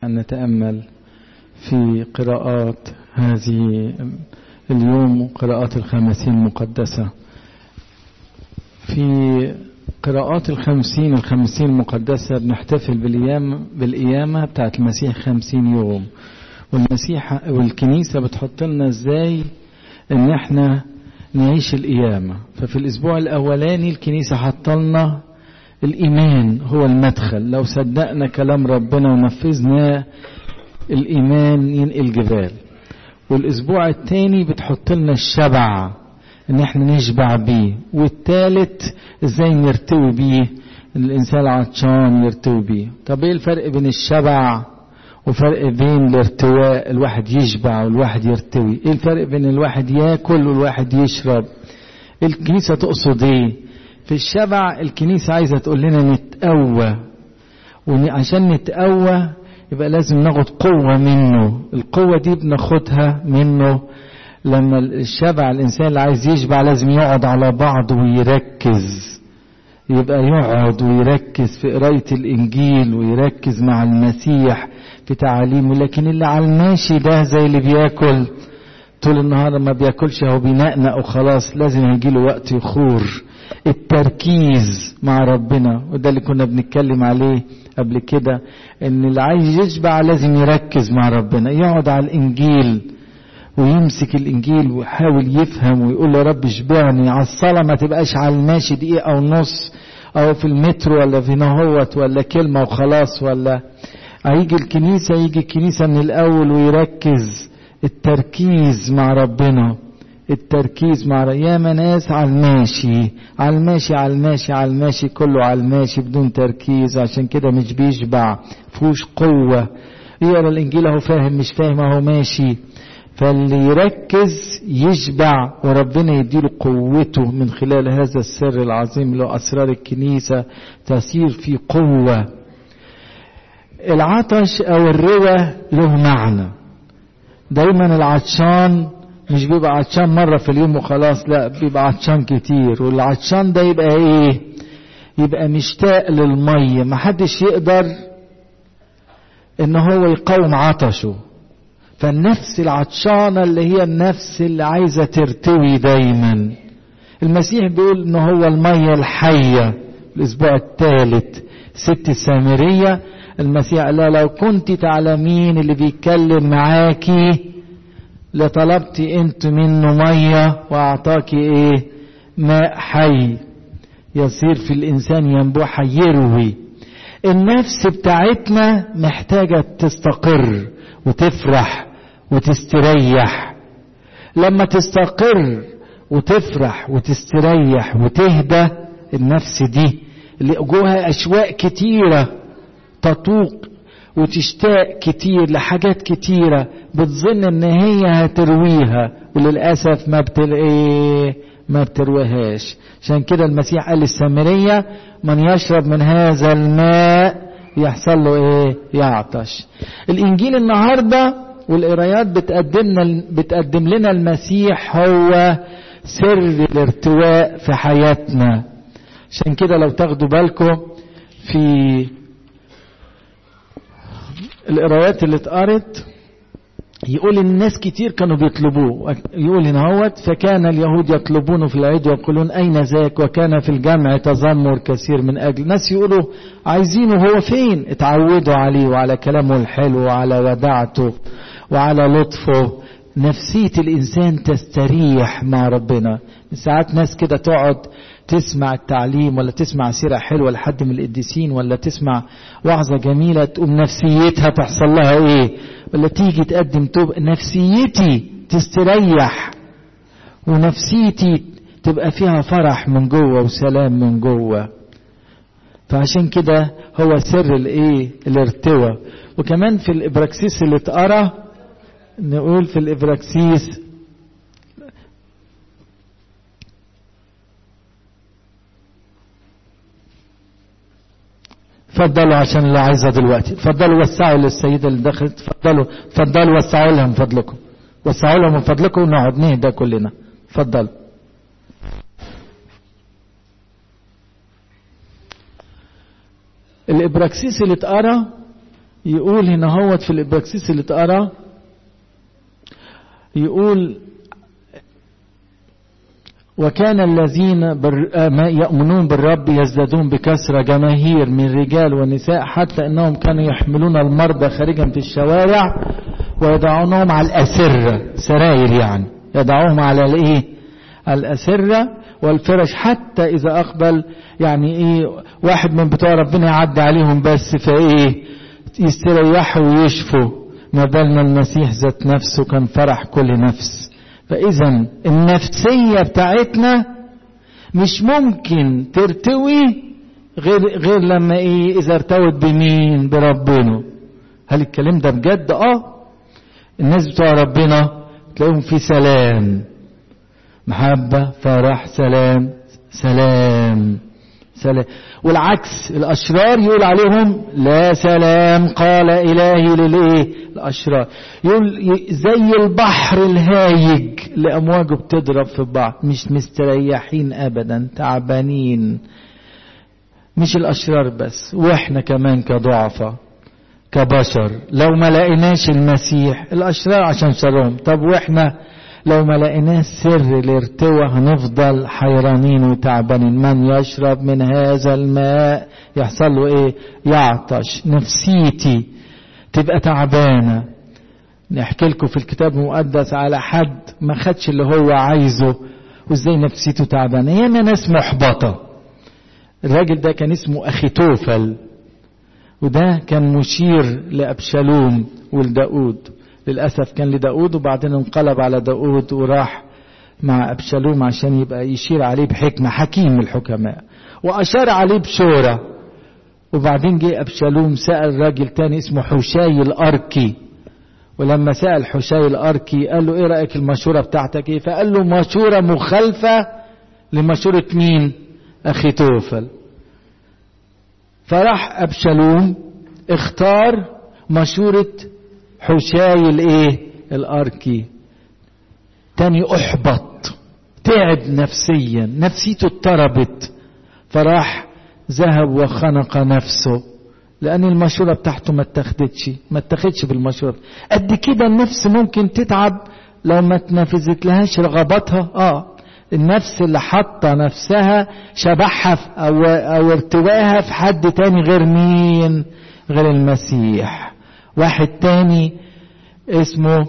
أن نتأمل في قراءات هذه اليوم قراءات الخمسين المقدسة في قراءات الخمسين الخمسين المقدسة بنحتفل بالأيام بالقيامة بتاعت المسيح خمسين يوم والمسيح والكنيسة بتحط لنا ازاي ان احنا نعيش القيامة ففي الاسبوع الاولاني الكنيسة حطلنا الايمان هو المدخل لو صدقنا كلام ربنا ونفذناه الايمان ينقل جبال والاسبوع الثاني بتحط لنا الشبع ان احنا نشبع بيه والثالث ازاي نرتوي بيه الانسان عطشان يرتوي بيه طب ايه الفرق بين الشبع وفرق بين الارتواء الواحد يشبع والواحد يرتوي ايه الفرق بين الواحد ياكل والواحد يشرب الكنيسة تقصد ايه في الشبع الكنيسة عايزة تقول لنا نتقوى وعشان نتقوى يبقى لازم ناخد قوة منه القوة دي بناخدها منه لما الشبع الإنسان اللي عايز يشبع لازم يقعد على بعض ويركز يبقى يقعد ويركز في قراية الإنجيل ويركز مع المسيح في تعاليمه لكن اللي على الماشي ده زي اللي بياكل طول النهار ما بياكلش هو بينقنق وخلاص لازم يجيله وقت يخور التركيز مع ربنا وده اللي كنا بنتكلم عليه قبل كده ان اللي عايز يشبع لازم يركز مع ربنا يقعد على الانجيل ويمسك الانجيل ويحاول يفهم ويقول يا رب اشبعني على الصلاه ما تبقاش على الماشي دقيقه او نص او في المترو ولا في نهوت ولا كلمه وخلاص ولا هيجي الكنيسه يجي الكنيسه من الاول ويركز التركيز مع ربنا التركيز مع يا ناس على الماشي على الماشي على الماشي على الماشي كله على الماشي بدون تركيز عشان كده مش بيشبع فيهوش قوة يقرا الانجيل اهو فاهم مش فاهم اهو ماشي فاللي يركز يشبع وربنا يديله قوته من خلال هذا السر العظيم له اسرار الكنيسة تسير في قوة العطش او الروى له معنى دايما العطشان مش بيبقى عطشان مرة في اليوم وخلاص لا بيبقى عطشان كتير والعطشان ده يبقى ايه يبقى مشتاق للمية محدش يقدر ان هو يقاوم عطشه فالنفس العطشانة اللي هي النفس اللي عايزة ترتوي دايما المسيح بيقول ان هو المية الحية الاسبوع الثالث ست السامرية المسيح قال لو كنت تعلمين اللي بيتكلم معاكي لطلبت انت منه ميه واعطاك ايه ماء حي يصير في الانسان ينبوع يروي النفس بتاعتنا محتاجه تستقر وتفرح وتستريح لما تستقر وتفرح وتستريح وتهدى النفس دي اللي جواها اشواق كتيره تطوق وتشتاق كتير لحاجات كتيرة بتظن ان هي هترويها وللأسف ما بتل ايه ما بترويهاش عشان كده المسيح قال للسامرية من يشرب من هذا الماء يحصل له ايه يعطش الانجيل النهاردة والقرايات بتقدمنا بتقدم لنا المسيح هو سر الارتواء في حياتنا عشان كده لو تاخدوا بالكم في القرايات اللي اتقرت يقول الناس كتير كانوا بيطلبوه يقول هنا هوت فكان اليهود يطلبونه في العيد ويقولون أين ذاك وكان في الجمع تذمر كثير من أجل ناس يقولوا عايزينه هو فين اتعودوا عليه وعلى كلامه الحلو وعلى ودعته وعلى لطفه نفسية الإنسان تستريح مع ربنا ساعات ناس كده تقعد تسمع التعليم ولا تسمع سيرة حلوة لحد من القديسين ولا تسمع وعظة جميلة تقوم نفسيتها تحصل لها ايه ولا تيجي تقدم توب نفسيتي تستريح ونفسيتي تبقى فيها فرح من جوه وسلام من جوه فعشان كده هو سر الايه الارتوى وكمان في الابراكسيس اللي اتقرا نقول في الابراكسيس اتفضلوا عشان اللي عايزها دلوقتي اتفضلوا وسعوا للسيدة اللي دخلت اتفضلوا اتفضلوا وسعوا لها من فضلكم وسعوا لها من فضلكم ونقعد نهدى كلنا اتفضلوا الابراكسيس اللي اتقرا يقول هنا هوت في الإبراكسيس اللي تقرا يقول وكان الذين بر... يؤمنون بالرب يزدادون بكثرة جماهير من رجال ونساء حتى انهم كانوا يحملون المرضى خارجا في الشوارع ويضعونهم على الأسرة سراير يعني يضعوهم على الايه الأسرة والفرش حتى إذا أقبل يعني إيه واحد من بتوع ربنا يعدي عليهم بس فإيه يستريحوا ويشفوا ما بالنا المسيح ذات نفسه كان فرح كل نفس فإذا النفسية بتاعتنا مش ممكن ترتوي غير غير لما إيه إذا ارتوت بمين بربنا هل الكلام ده بجد اه الناس بتوع ربنا تلاقيهم في سلام محبة فرح سلام سلام سلام والعكس الأشرار يقول عليهم لا سلام قال إلهي للإيه الأشرار يقول زي البحر الهايج اللي أمواجه بتضرب في بعض مش مستريحين أبدا تعبانين مش الأشرار بس وإحنا كمان كضعفة كبشر لو ما لقيناش المسيح الأشرار عشان شرهم طب وإحنا لو ما لقيناش سر الارتوى هنفضل حيرانين وتعبانين من يشرب من هذا الماء يحصل له ايه يعطش نفسيتي تبقى تعبانه نحكي لكم في الكتاب المقدس على حد ما خدش اللي هو عايزه وازاي نفسيته تعبانه ياما ناس محبطه الراجل ده كان اسمه اخيتوفل وده كان مشير لابشالوم ولداود للأسف كان لداود وبعدين انقلب على داود وراح مع أبشالوم عشان يبقى يشير عليه بحكمة حكيم الحكماء وأشار عليه بشورة وبعدين جه أبشالوم سأل راجل تاني اسمه حشاي الأركي ولما سأل حشاي الأركي قال له إيه رأيك المشورة بتاعتك إيه فقال له مشورة مخالفة لمشورة مين أخي توفل فراح أبشالوم اختار مشورة حشاي الايه الاركي تاني احبط تعب نفسيا نفسيته اضطربت فراح ذهب وخنق نفسه لان المشوره بتاعته ما اتخذتش ما اتخذش بالمشوره قد كده النفس ممكن تتعب لو ما تنفذت لهاش رغباتها اه النفس اللي حاطه نفسها شبحها او او ارتواها في حد تاني غير مين غير المسيح واحد تاني اسمه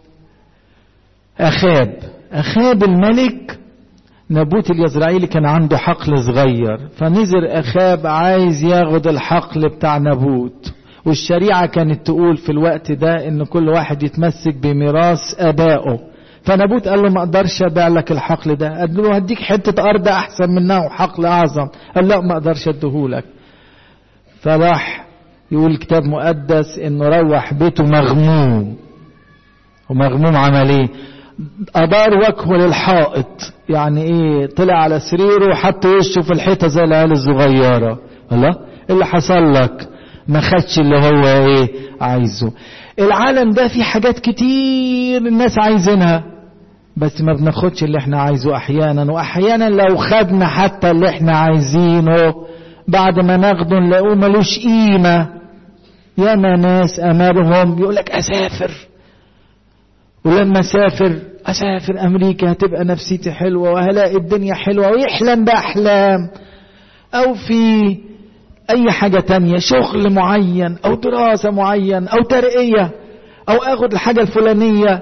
أخاب أخاب الملك نبوت اليزرعيلي كان عنده حقل صغير فنزل أخاب عايز ياخد الحقل بتاع نبوت والشريعة كانت تقول في الوقت ده ان كل واحد يتمسك بميراث ابائه فنبوت قال له ما اقدرش ابيع لك الحقل ده قال له هديك حتة ارض احسن منها وحقل اعظم قال لا ما اقدرش اديهولك فراح يقول الكتاب مقدس انه روح بيته مغموم ومغموم عمل ايه ادار وجهه للحائط يعني ايه طلع على سريره وحط وشه في الحيطه زي العيال الصغيره الله ايه اللي حصل لك ما خدش اللي هو ايه عايزه العالم ده فيه حاجات كتير الناس عايزينها بس ما بناخدش اللي احنا عايزه احيانا واحيانا لو خدنا حتى اللي احنا عايزينه بعد ما ناخده نلاقوه ملوش قيمة ياما ناس أمرهم يقولك أسافر ولما أسافر أسافر أمريكا هتبقى نفسيتي حلوة وهلاقي الدنيا حلوة ويحلم بأحلام أو في أي حاجة تانية شغل معين أو دراسة معين أو ترقية أو أخد الحاجة الفلانية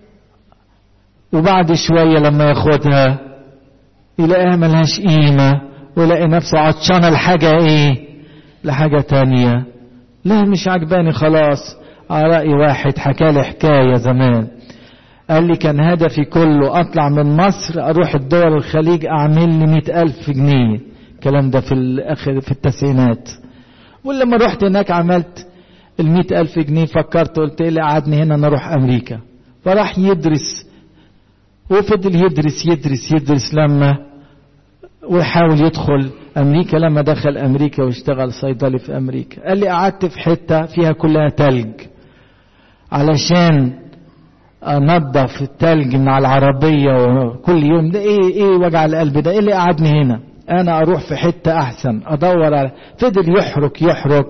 وبعد شوية لما ياخدها يلاقيها ملهاش قيمة ويلاقي نفسه عطشان الحاجة ايه لحاجة تانية لا مش عجباني خلاص على رأي واحد حكى لي حكاية زمان قال لي كان هدفي كله اطلع من مصر اروح الدول الخليج اعمل لي مئة الف جنيه الكلام ده في الاخر في التسعينات ولما رحت هناك عملت المئة الف جنيه فكرت قلت ايه اللي قعدني هنا انا اروح امريكا فراح يدرس وفضل يدرس يدرس يدرس لما ويحاول يدخل امريكا لما دخل امريكا واشتغل صيدلي في امريكا قال لي قعدت في حته فيها كلها تلج علشان انظف التلج مع العربيه وكل يوم ده ايه ايه وجع القلب ده ايه اللي قعدني هنا انا اروح في حته احسن ادور على فضل يحرك يحرك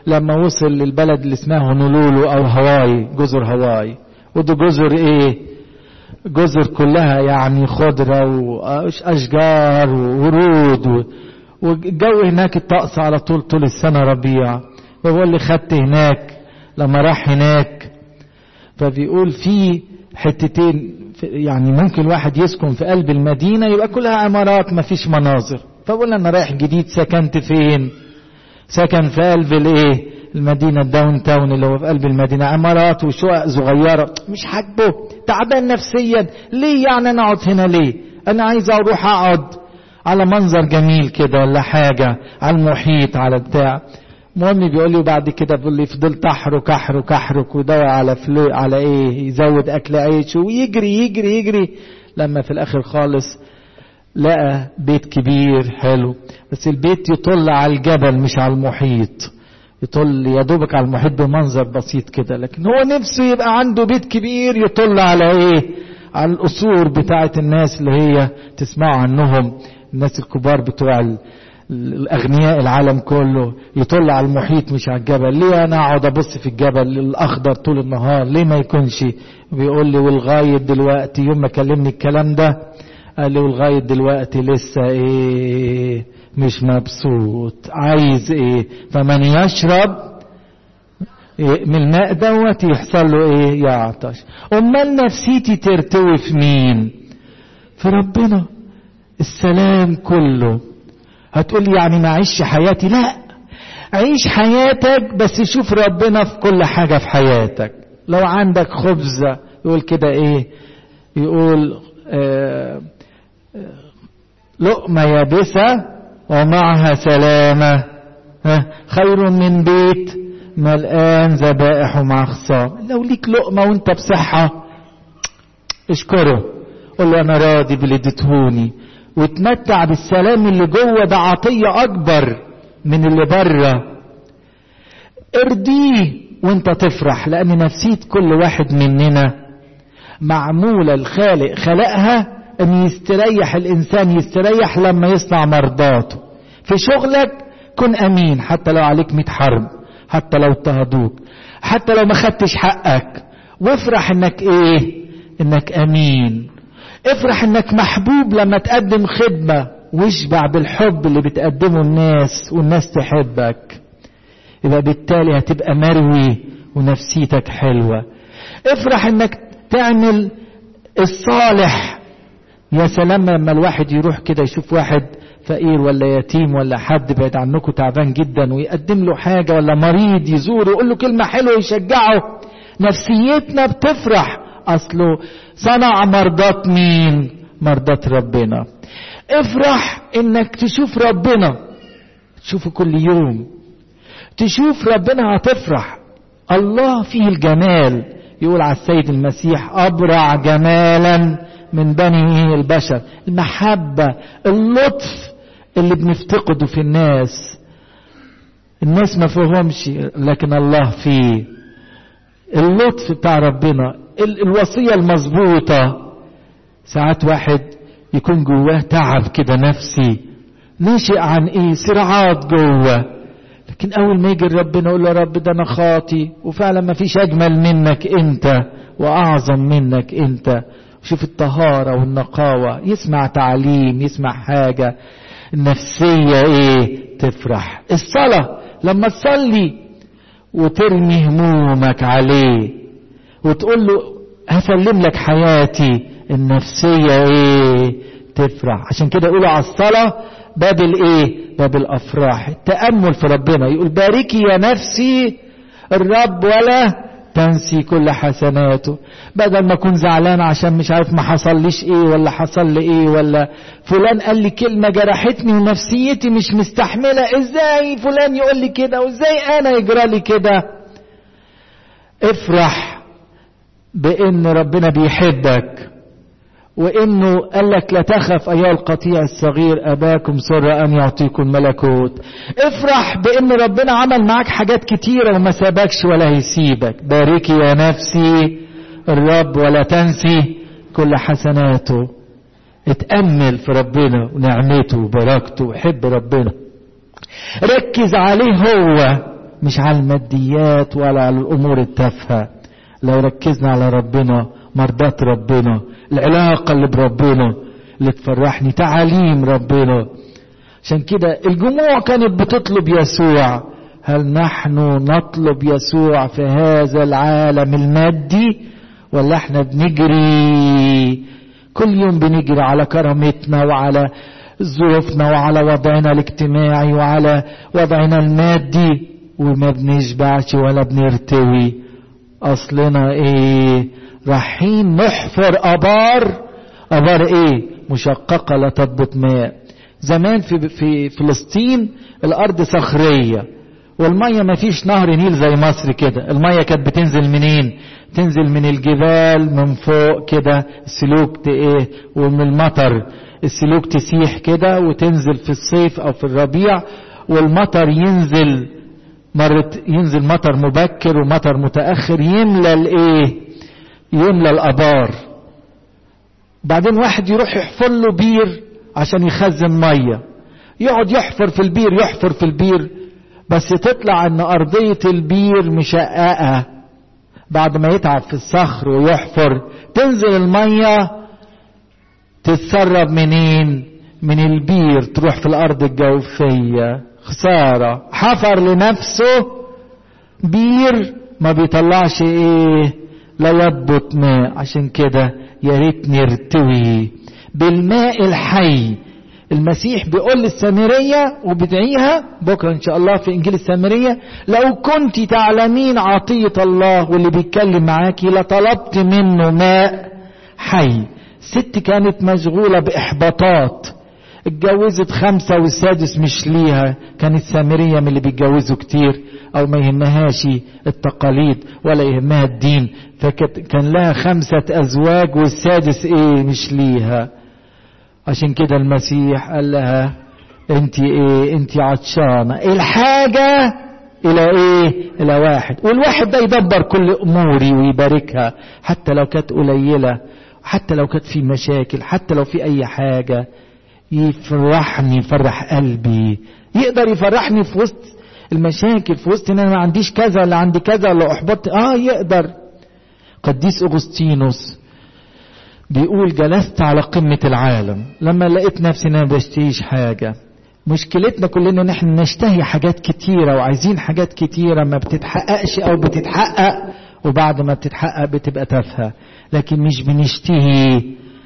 لما وصل للبلد اللي اسمها هونولولو او هواي جزر هواي ودي جزر ايه جزر كلها يعني خضرة واشجار وورود والجو هناك الطقس على طول طول السنة ربيع وهو اللي خدت هناك لما راح هناك فبيقول في حتتين يعني ممكن واحد يسكن في قلب المدينة يبقى كلها عمارات ما فيش مناظر فبقول انا رايح جديد سكنت فين سكن في قلب الايه المدينة الداون تاون اللي هو في قلب المدينة عمارات وشقق صغيرة مش حاجبه تعبان نفسيا ليه يعني انا اقعد هنا ليه انا عايز اروح اقعد على منظر جميل كده ولا حاجة على المحيط على بتاع المهم بيقول لي وبعد كده بيقول لي فضلت احرك احرك احرك ويدور على فلو على ايه يزود اكل عيش ويجري يجري يجري لما في الاخر خالص لقى بيت كبير حلو بس البيت يطل على الجبل مش على المحيط يطل يا دوبك على المحيط بمنظر بسيط كده لكن هو نفسه يبقى عنده بيت كبير يطل على ايه على القصور بتاعه الناس اللي هي تسمعوا عنهم الناس الكبار بتوع الاغنياء العالم كله يطل على المحيط مش على الجبل ليه انا اقعد ابص في الجبل الاخضر طول النهار ليه ما يكونش بيقول لي والغايه دلوقتي يوم ما كلمني الكلام ده قال لي ولغايه دلوقتي لسه ايه مش مبسوط عايز ايه فمن يشرب إيه من الماء دوت يحصل له ايه يعطش امال نفسيتي ترتوي في مين في ربنا السلام كله هتقولي يعني ما عيش حياتي لا عيش حياتك بس شوف ربنا في كل حاجة في حياتك لو عندك خبزة يقول كده ايه يقول آه لقمة يابسة ومعها سلامة خير من بيت ملآن ذبائح مع خصام لو ليك لقمة وانت بصحة اشكره قول له انا راضي باللي اديتهوني وتمتع بالسلام اللي جوه ده عطية اكبر من اللي بره ارضيه وانت تفرح لان نفسية كل واحد مننا معمولة الخالق خلقها ان يستريح الانسان يستريح لما يصنع مرضاته في شغلك كن امين حتى لو عليك مئة حرب حتى لو اضطهدوك حتى لو ما خدتش حقك وافرح انك ايه انك امين افرح انك محبوب لما تقدم خدمة واشبع بالحب اللي بتقدمه الناس والناس تحبك يبقى بالتالي هتبقى مروي ونفسيتك حلوة افرح انك تعمل الصالح يا سلام لما الواحد يروح كده يشوف واحد فقير ولا يتيم ولا حد بعيد عنكم تعبان جدا ويقدم له حاجة ولا مريض يزوره يقول له كلمة حلوة يشجعه نفسيتنا بتفرح أصله صنع مرضات مين مرضات ربنا افرح انك تشوف ربنا تشوفه كل يوم تشوف ربنا هتفرح الله فيه الجمال يقول على السيد المسيح أبرع جمالا من بني البشر المحبة اللطف اللي بنفتقده في الناس الناس ما فيهمش لكن الله فيه اللطف بتاع ربنا الوصية المظبوطة ساعات واحد يكون جواه تعب كده نفسي ناشئ عن ايه صراعات جوه لكن اول ما يجي ربنا يقول له يا رب ده انا خاطي وفعلا ما فيش اجمل منك انت واعظم منك انت شوف الطهارة والنقاوة يسمع تعليم يسمع حاجة النفسية ايه تفرح الصلاة لما تصلي وترمي همومك عليه وتقول له هسلم لك حياتي النفسية ايه تفرح عشان كده يقولوا على الصلاة باب الايه باب الافراح التأمل في ربنا يقول باركي يا نفسي الرب ولا تنسي كل حسناته بدل ما اكون زعلان عشان مش عارف ما حصليش ايه ولا حصل لي ايه ولا فلان قال لي كلمة جرحتني ونفسيتي مش مستحملة ازاي فلان يقول لي كده وازاي انا يجرى لي كده افرح بان ربنا بيحبك وانه قال لك لا تخف ايها القطيع الصغير اباكم سر ان يعطيكم ملكوت افرح بان ربنا عمل معاك حاجات كتيره وما سابكش ولا هيسيبك باركي يا نفسي الرب ولا تنسي كل حسناته اتامل في ربنا ونعمته وبركته وحب ربنا ركز عليه هو مش على الماديات ولا على الامور التافهه لو ركزنا على ربنا مرضات ربنا العلاقه اللي بربنا اللي تفرحني تعاليم ربنا عشان كده الجموع كانت بتطلب يسوع هل نحن نطلب يسوع في هذا العالم المادي ولا احنا بنجري كل يوم بنجري على كرامتنا وعلى ظروفنا وعلى وضعنا الاجتماعي وعلى وضعنا المادي وما بنشبعش ولا بنرتوي اصلنا ايه رايحين نحفر ابار ابار ايه مشققه لا تضبط ماء زمان في في فلسطين الارض صخريه والميه ما فيش نهر نيل زي مصر كده الميه كانت بتنزل منين تنزل من الجبال من فوق كده السلوك ايه ومن المطر السلوك تسيح كده وتنزل في الصيف او في الربيع والمطر ينزل مرة ينزل مطر مبكر ومطر متأخر يملى الايه يملى الابار بعدين واحد يروح يحفر له بير عشان يخزن ميه يقعد يحفر في البير يحفر في البير بس تطلع ان ارضية البير مشققة بعد ما يتعب في الصخر ويحفر تنزل المية تتسرب منين من البير تروح في الارض الجوفية خسارة حفر لنفسه بير ما بيطلعش ايه لا يضبط ماء عشان كده يا ريت نرتوي بالماء الحي المسيح بيقول للسامرية وبدعيها بكرة إن شاء الله في إنجيل السامرية لو كنت تعلمين عطية الله واللي بيتكلم معاكي لطلبت منه ماء حي ست كانت مشغولة بإحباطات اتجوزت خمسة والسادس مش ليها كانت سامرية من اللي بيتجوزوا كتير أو ما يهمهاش التقاليد ولا يهمها الدين فكان لها خمسة أزواج والسادس إيه مش ليها عشان كده المسيح قال لها انت ايه انت عطشانه الحاجه الى ايه الى واحد والواحد ده يدبر كل اموري ويباركها حتى لو كانت قليله حتى لو كانت في مشاكل حتى لو في اي حاجه يفرحني يفرح قلبي يقدر يفرحني في وسط المشاكل في وسط ان انا ما عنديش كذا ولا عندي كذا ولا احبطت اه يقدر قديس اغسطينوس بيقول جلست على قمة العالم لما لقيت نفسي انا بشتهيش حاجة مشكلتنا كلنا ان احنا نشتهي حاجات كتيرة وعايزين حاجات كتيرة ما بتتحققش او بتتحقق وبعد ما بتتحقق بتبقى تافهة لكن مش بنشتهي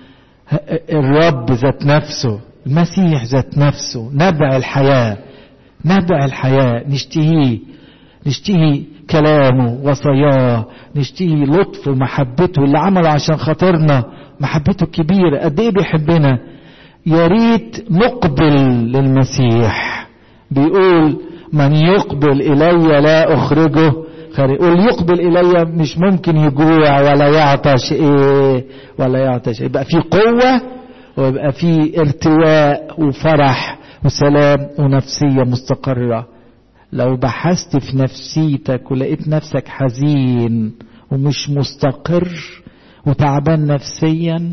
الرب ذات نفسه المسيح ذات نفسه نبع الحياة نبع الحياة نشتهيه نشتهي كلامه وصاياه نشتهي لطفه ومحبته اللي عمله عشان خاطرنا محبته الكبيرة قد ايه بيحبنا يا ريت نقبل للمسيح بيقول من يقبل الي لا اخرجه خارج واللي يقبل الي مش ممكن يجوع ولا يعطش ايه ولا يعطش يبقى في قوة ويبقى في ارتواء وفرح وسلام ونفسية مستقرة لو بحثت في نفسيتك ولقيت نفسك حزين ومش مستقر وتعبان نفسيا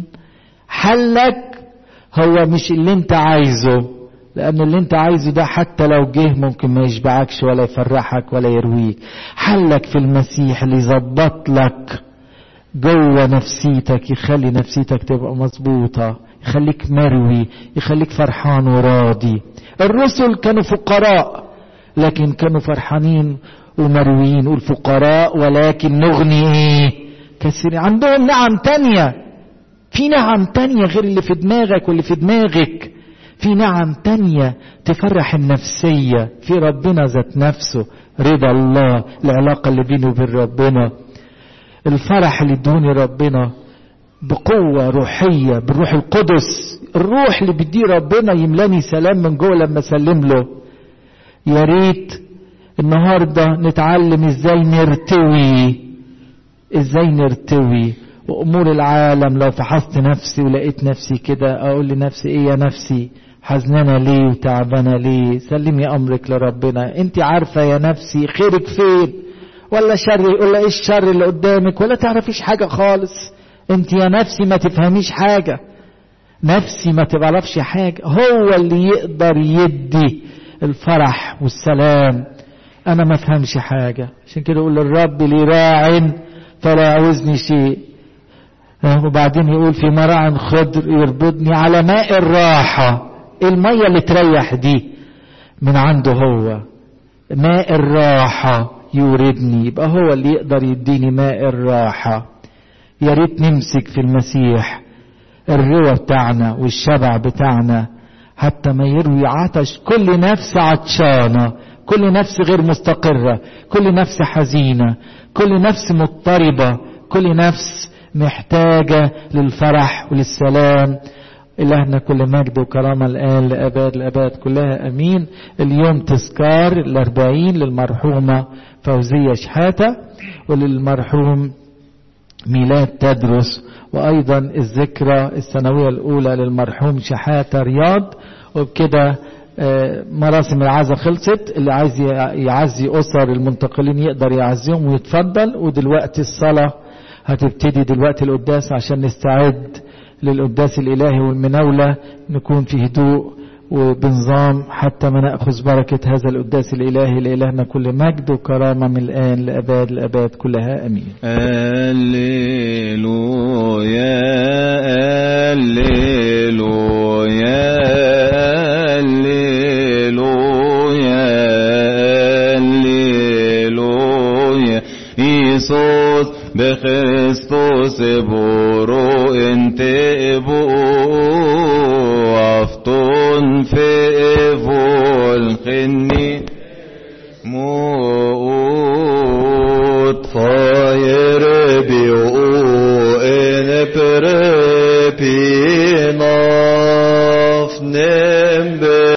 حلك هو مش اللي انت عايزه لان اللي انت عايزه ده حتى لو جه ممكن ما يشبعكش ولا يفرحك ولا يرويك حلك في المسيح اللي يظبط لك جوه نفسيتك يخلي نفسيتك تبقى مظبوطه يخليك مروي يخليك فرحان وراضي الرسل كانوا فقراء لكن كانوا فرحانين ومرويين والفقراء ولكن نغني ايه كثير عندهم نعم تانية في نعم تانية غير اللي في دماغك واللي في دماغك في نعم تانية تفرح النفسية في ربنا ذات نفسه رضا الله العلاقة اللي بينه وبين ربنا الفرح اللي ادوني ربنا بقوة روحية بالروح القدس الروح اللي بيديه ربنا يملاني سلام من جوه لما اسلم له يا ريت النهارده نتعلم ازاي نرتوي ازاي نرتوي وامور العالم لو فحصت نفسي ولقيت نفسي كده اقول لنفسي ايه يا نفسي حزنانه ليه وتعبانه ليه سلمي امرك لربنا انت عارفه يا نفسي خيرك فين ولا شر ولا ايه الشر اللي قدامك ولا تعرفيش حاجه خالص انت يا نفسي ما تفهميش حاجه نفسي ما تعرفش حاجه هو اللي يقدر يدي الفرح والسلام انا ما افهمش حاجة عشان كده يقول الرب لي راع فلا يعوزني شيء وبعدين يقول في مراع خضر يربطني على ماء الراحة المية اللي تريح دي من عنده هو ماء الراحة يوردني يبقى هو اللي يقدر يديني ماء الراحة يا ريت نمسك في المسيح الروى بتاعنا والشبع بتاعنا حتى ما يروي عطش كل نفس عطشانة كل نفس غير مستقرة كل نفس حزينة كل نفس مضطربة كل نفس محتاجة للفرح وللسلام إلهنا كل مجد وكرامة الآن لأباد الأباد كلها أمين اليوم تذكار الأربعين للمرحومة فوزية شحاتة وللمرحوم ميلاد تدرس وأيضا الذكرى السنوية الأولى للمرحوم شحاتة رياض وبكده مراسم العزة خلصت اللي عايز يعزي أسر المنتقلين يقدر يعزيهم ويتفضل ودلوقتي الصلاة هتبتدي دلوقتي القداس عشان نستعد للقداس الإلهي والمناولة نكون في هدوء وبنظام حتى ما نأخذ بركة هذا القداس الإلهي لإلهنا كل مجد وكرامة من الآن لأباد الأباد كلها أمين هللويا هللويا هللويا هللويا إيسوس بخريستوس بورو انت ابو افتون في افول خني مو